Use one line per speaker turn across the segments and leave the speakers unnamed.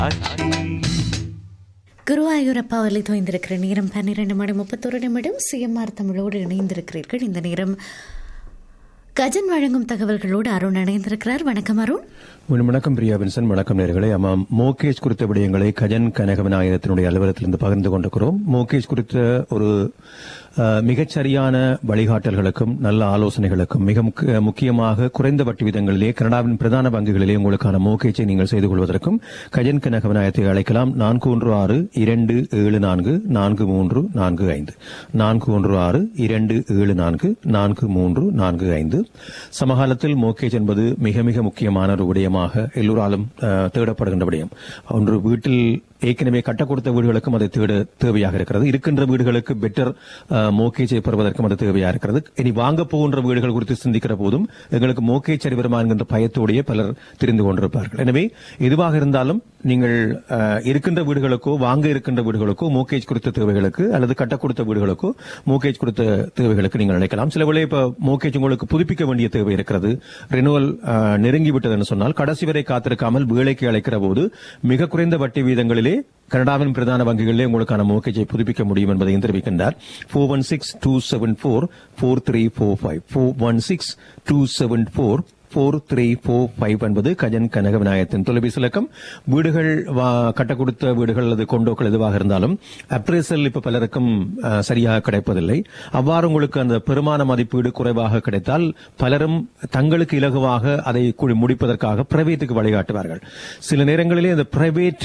ஆச்சி
குருவாயூரப்பா வலி தோய்ந்திருக்கிற நேரம் பன்னிரண்டு மணி முப்பத்தொரு நிமிடம் சிஎம்ஆர் தமிழோடு இணைந்திருக்கிறீர்கள் இந்த நேரம் கஜன் வழங்கும் தகவல்களோடு அருண் இணைந்திருக்கிறார் வணக்கம் அருண்
உன் வணக்கம் பிரியா வின்சன் வணக்கம் நேர்களே ஆமாம் மோகேஷ் குறித்த விடயங்களை கஜன் கனகவிநாயகத்தினுடைய அலுவலகத்திலிருந்து பகிர்ந்து கொண்டிருக்கிறோம் மோகேஷ் குறித்த ஒரு அஹ், மிகச்சரியான வழிகாட்டல்களுக்கும் நல்ல ஆலோசனைகளுக்கும் மிக முக்கிய- முக்கியமாக குறைந்த வட்டி விதங்களிலே கனடாவின் பிரதான வங்கிகளிலே உங்களுக்கான மோகேஜை நீங்கள் செய்து கொள்வதற்கும் கஜன் கனகவிநாயகத்தை அழைக்கலாம் நான்கு ஒன்று ஆறு இரண்டு ஏழு நான்கு நான்கு மூன்று நான்கு ஐந்து நான்கு ஒன்று ஆறு இரண்டு ஏழு நான்கு நான்கு மூன்று நான்கு ஐந்து சமகாலத்தில் மோகேஜ் என்பது மிக மிக முக்கியமான ஒரு விடயமாக எல்லோராலும் அஹ், தேடப்படுகின்ற விடயம் ஒன்று வீட்டில் ஏற்கனவே கட்ட கொடுத்த வீடுகளுக்கும் அது தேட தேவையாக இருக்கிறது இருக்கின்ற வீடுகளுக்கு பெட்டர் மோகேஜை பெறுவதற்கும் அது தேவையாக இருக்கிறது இனி வாங்க போகின்ற வீடுகள் குறித்து சிந்திக்கிற போதும் எங்களுக்கு மோகேஜ் சரி வருமா என்கின்ற பயத்தோடையே பலர் தெரிந்து கொண்டிருப்பார்கள் எனவே எதுவாக இருந்தாலும் நீங்கள் அஹ், இருக்கின்ற வீடுகளுக்கோ வாங்க இருக்கின்ற வீடுகளுக்கோ மோகேஜ் குறித்த தேவைகளுக்கு அல்லது கட்ட கொடுத்த வீடுகளுக்கோ மோகேஜ் கொடுத்த தேவைகளுக்கு நீங்கள் நினைக்கலாம் சில வேளை இப்ப மோகேஜ் உங்களுக்கு புதுப்பிக்க வேண்டிய தேவை இருக்கிறது ரெனுவல் நெருங்கி விட்டதுன்னு சொன்னால் கடைசி வரை காத்திருக்காமல் வேலைக்கு அழைக்கிற போது மிக குறைந்த வட்டி வீதங்களிலே கனடாவின் பிரதான வங்கிகளிலே உங்களுக்கான மோகேஜை புதுப்பிக்க முடியும் என்பதையும் தெரிவிக்கின்றார் four one six two seven four four three four five four one six two seven four four three four five என்பது கஜன் கனக விநாயகத்தின் தொலைபேசி இலக்கம் வீடுகள் வா- கட்ட கொடுத்த வீடுகள் அல்லது கொண்டோக்கள் எதுவாக இருந்தாலும் அப்ரேசல் இப்ப பலருக்கும் அஹ், சரியாக கிடைப்பதில்லை அவ்வாறு உங்களுக்கு அந்த பெருமான மதிப்பீடு குறைவாக கிடைத்தால் பலரும் தங்களுக்கு இலகுவாக அதை கு- முடிப்பதற்காக பிரைவேட்டுக்கு வழிகாட்டுவார்கள் சில நேரங்களிலே அந்த பிரைவேட்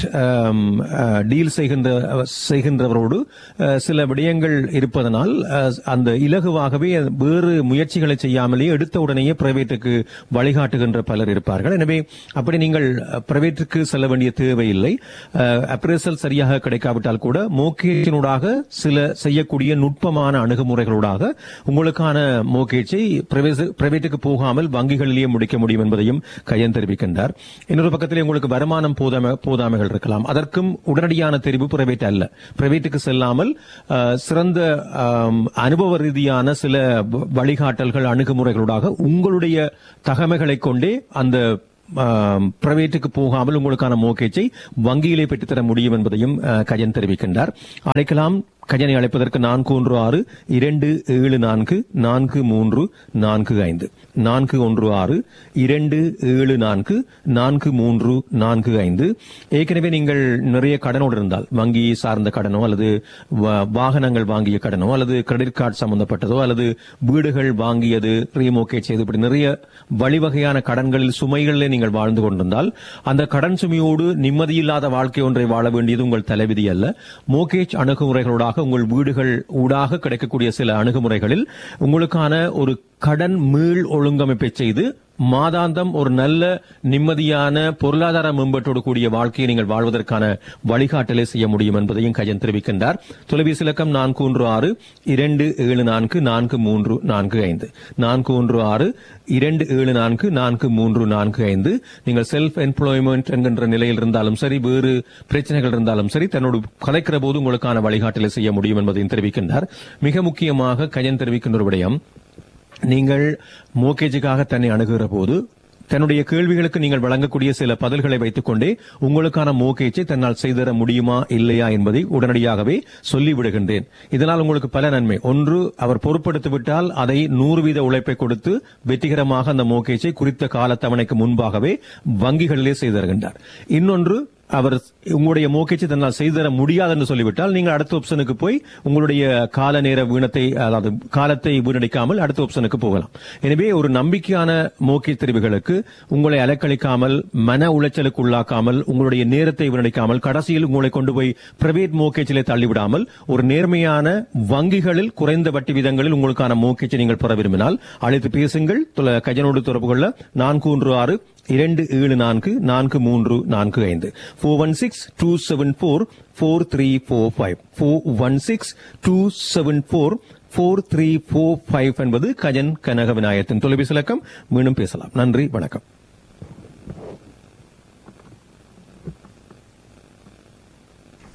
டீல் செய்கின்ற செய்கின்றவரோடு அஹ், சில விடயங்கள் இருப்பதனால் அஹ், அந்த இலகுவாகவே வேறு முயற்சிகளை செய்யாமலேயே எடுத்த உடனேயே பிரைவேட்டுக்கு வழிகாட்டுகின்ற பலர் இருப்பார்கள் எனவே அப்படி நீங்கள் பிரைவேட்டுக்கு செல்ல வேண்டிய தேவையில்லை அப்ரேசல் சரியாக கிடைக்காவிட்டால் கூட மோகேஜினூடாக சில செய்யக்கூடிய நுட்பமான அணுகுமுறைகளூடாக உங்களுக்கான மோகேஜை பிரைவேட்டுக்கு போகாமல் வங்கிகளிலேயே முடிக்க முடியும் என்பதையும் கையன் தெரிவிக்கின்றார் இன்னொரு பக்கத்திலே உங்களுக்கு வருமானம் போதாம போதாமைகள் இருக்கலாம் அதற்கும் உடனடியான தெரிவு பிரைவேட் அல்ல பிரைவேட்டுக்கு செல்லாமல் அஹ், சிறந்த ஆம், அனுபவ ரீதியான சில வ- வழிகாட்டல்கள் அணுகுமுறைகளூடாக உங்களுடைய தகமைகளை கொண்டே அந்த பிரைவேட்டுக்கு போகாமல் உங்களுக்கான மோகேஜை வங்கியிலே பெற்றுத்தர முடியும் என்பதையும் அஹ், கஜன் தெரிவிக்கின்றார் அழைக்கலாம் கஜனை அழைப்பதற்கு நான்கு ஒன்று ஆறு இரண்டு ஏழு நான்கு நான்கு மூன்று நான்கு ஐந்து நான்கு ஒன்று ஆறு இரண்டு ஏழு நான்கு நான்கு மூன்று நான்கு ஐந்து ஏற்கனவே நீங்கள் நிறைய கடனோடு இருந்தால் வங்கி சார்ந்த கடனோ அல்லது வா- வாகனங்கள் வாங்கிய கடனோ அல்லது கிரெடிட் கார்டு சம்பந்தப்பட்டதோ அல்லது வீடுகள் வாங்கியது ரீமோகேட் செய்து இப்படி நிறைய வழிவகையான கடன்களில் சுமைகளிலே நீங்கள் வாழ்ந்து கொண்டிருந்தால் அந்த கடன் சுமையோடு நிம்மதியில்லாத வாழ்க்கை ஒன்றை வாழ வேண்டியது உங்கள் தலைவிதி அல்ல மோகேஜ் அணுகுமுறைகளோடாக உங்கள் வீடுகள் ஊடாக கிடைக்கக்கூடிய சில அணுகுமுறைகளில் உங்களுக்கான ஒரு கடன் மீள் ஒழுங்கமைப்பை செய்து மாதாந்தம் ஒரு நல்ல நிம்மதியான பொருளாதார மேம்பாட்டோடு கூடிய வாழ்க்கையை நீங்கள் வாழ்வதற்கான வழிகாட்டலை செய்ய முடியும் என்பதையும் கஜன் தெரிவிக்கின்றார் தொலைபேசி இலக்கம் நான்கு ஒன்று ஆறு இரண்டு ஏழு நான்கு நான்கு மூன்று நான்கு ஐந்து நான்கு ஒன்று ஆறு இரண்டு ஏழு நான்கு நான்கு மூன்று நான்கு ஐந்து நீங்கள் செல்ஃப் எம்ப்ளாய்மெண்ட் என்கின்ற நிலையில் இருந்தாலும் சரி வேறு பிரச்சனைகள் இருந்தாலும் சரி தன்னோடு கலைக்கிற போது உங்களுக்கான வழிகாட்டலை செய்ய முடியும் என்பதையும் தெரிவிக்கின்றார் மிக முக்கியமாக கஜன் தெரிவிக்கின்ற ஒரு விடயம் நீங்கள் மோகேஜுக்காக தன்னை அணுகுகிற போது தன்னுடைய கேள்விகளுக்கு நீங்கள் வழங்கக்கூடிய சில பதில்களை வைத்துக் கொண்டே உங்களுக்கான மோகேஜை தன்னால் செய்தர முடியுமா இல்லையா என்பதை உடனடியாகவே சொல்லிவிடுகின்றேன் இதனால் உங்களுக்கு பல நன்மை ஒன்று அவர் பொறுப்படுத்தி விட்டால் அதை நூறு வீத உழைப்பை கொடுத்து வெற்றிகரமாக அந்த மோகேஜை குறித்த காலத்தவணைக்கு முன்பாகவே வங்கிகளிலே செய்தருகின்றார் இன்னொன்று அவர் உங்களுடைய மோகேஜை தன்னால் செய்து தர முடியாது என்று சொல்லிவிட்டால் நீங்கள் அடுத்த ஆப்ஷனுக்கு போய் உங்களுடைய கால நேர வீணத்தை அதாவது காலத்தை வீணடிக்காமல் அடுத்த ஆப்ஷனுக்கு போகலாம் எனவே ஒரு நம்பிக்கையான மோகேஜ் தெரிவுகளுக்கு உங்களை அலக்களிக்காமல் மன உளைச்சலுக்கு உள்ளாக்காமல் உங்களுடைய நேரத்தை வீணடிக்காமல் கடைசியில் உங்களை கொண்டு போய் பிரைவேட் மோகேஜிலே தள்ளிவிடாமல் ஒரு நேர்மையான வங்கிகளில் குறைந்த வட்டி விதங்களில் உங்களுக்கான மோகேஜை நீங்கள் பெற விரும்பினால் அழைத்து பேசுங்கள் தொல- கஜனோடு தொடர்பு கொள்ள நான்கு ஒன்று ஆறு இரண்டு ஏழு நான்கு நான்கு மூன்று நான்கு ஐந்து four one six two seven four four three four five four one six two seven four four three four five என்பது கஜன் கனக விநாயகத்தின் தொலைபேசி இலக்கம் மீண்டும் பேசலாம் நன்றி வணக்கம்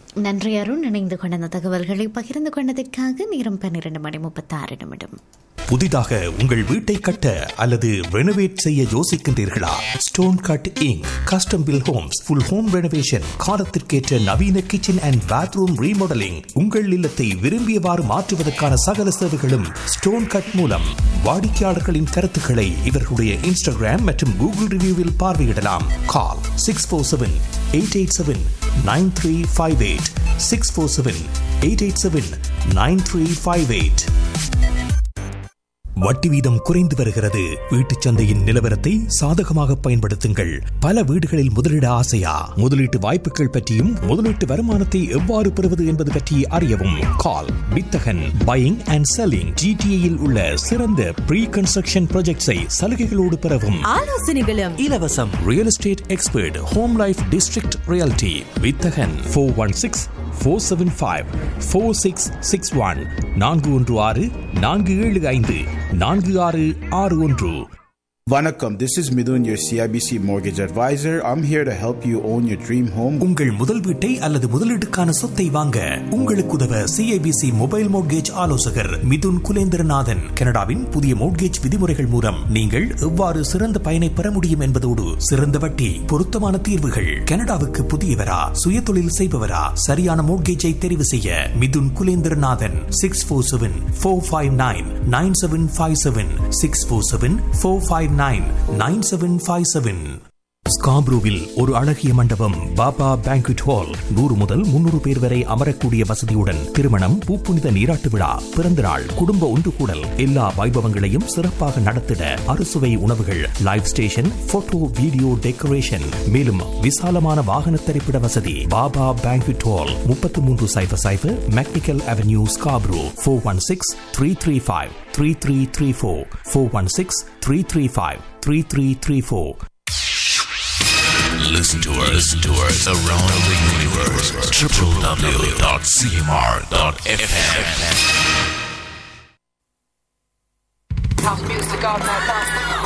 நன்றி அருண் இணைந்து கொண்ட அந்த தகவல்களை பகிர்ந்து கொண்டதற்காக நேரம் பன்னிரண்டு மணி முப்பத்தாறு நிமிடம்
புதிதாக உங்கள் வீட்டை கட்ட அல்லது ரெனோவேட் செய்ய யோசிக்கின்றீர்களா stone cut inc custom built homes full home renovation காலத்திற்கேற்ற நவீன கிச்சன் அண்ட் பாத்ரூம் ரீமாடலிங் உங்கள் இல்லத்தை விரும்பியவாறு மாற்றுவதற்கான சகல சேவைகளும் ஸ்டோன் கட் மூலம் வாடிக்கையாளர்களின் கருத்துக்களை இவர்களுடைய இன்ஸ்டாகிராம் மற்றும் கூகுள் ரிவ்யூவில் பார்வையிடலாம் call six four seven eight eight seven nine three five eight six four seven eight eight seven nine three five eight வட்டி வீதம் குறைந்து வருகிறது வீட்டுச் சந்தையின் நிலவரத்தை சாதகமாக பயன்படுத்துங்கள் பல வீடுகளில் முதலீட ஆசையா முதலீட்டு வாய்ப்புகள் பற்றியும் முதலீட்டு வருமானத்தை எவ்வாறு பெறுவது என்பது பற்றி அறியவும் கால் வித்தகன் பையிங் அண்ட் செல்லிங் ஜிடிஏயில் உள்ள சிறந்த ப்ரீ கன்ஸ்ட்ரக்ஷன் ப்ராஜெக்ட்ஸை சலுகைகளோடு பெறவும்
ஆலோசனைகளும்
இலவசம் real estate expert home life district realty Vithagan four one six four seven five four six six one நான்கு ஒன்று ஆறு நான்கு ஏழு ஐந்து நான்கு ஆறு ஆறு ஒன்று
Vanakkam, this is Midun, your CIBC mortgage advisor. I'm here to help you own your dream home.
உங்கள் முதல் வீட்டை அல்லது முதலீட்டுக்கான சொத்தை வாங்க உங்களுக்கு உதவ சிஐபிசி மொபைல் மோட்கேஜ் ஆலோசகர் மிதுன் குலேந்திரநாதன் கனடாவின் புதிய மோட்கேஜ் விதிமுறைகள் மூலம் நீங்கள் எவ்வாறு சிறந்த பயனை பெற முடியும் என்பதோடு சிறந்த வட்டி பொருத்தமான தீர்வுகள் கனடாவுக்கு புதியவரா சுய தொழில் செய்பவரா சரியான மோட்கேஜை தெரிவு செய்ய Mithun Kulendranathan six four seven four five nine nine seven five seven six four seven four five nine nine seven five seven ஸ்காப்ரூவில் ஒரு அழகிய மண்டபம் பாபா பேங்க்வெட் ஹால் நூறு முதல் முன்னூறு பேர் வரை அமரக்கூடிய வசதியுடன் திருமணம் பூப்புனித நீராட்டு விழா பிறந்த நாள் குடும்ப ஒன்று கூடல் எல்லா வைபவங்களையும் சிறப்பாக நடத்திட அறுசுவை உணவுகள் live station photo video decoration மேலும் விசாலமான வாகன திரைப்பட வசதி பாபா பேங்க்வெட் ஹால் முப்பத்தி மூன்று சைபர் சைபர் McNicoll avenue Scarborough four one six three three five three three three four four one six three three five three three three four
Listen to us, listen to us around the universe. www.cmr.fm.
House music all night long.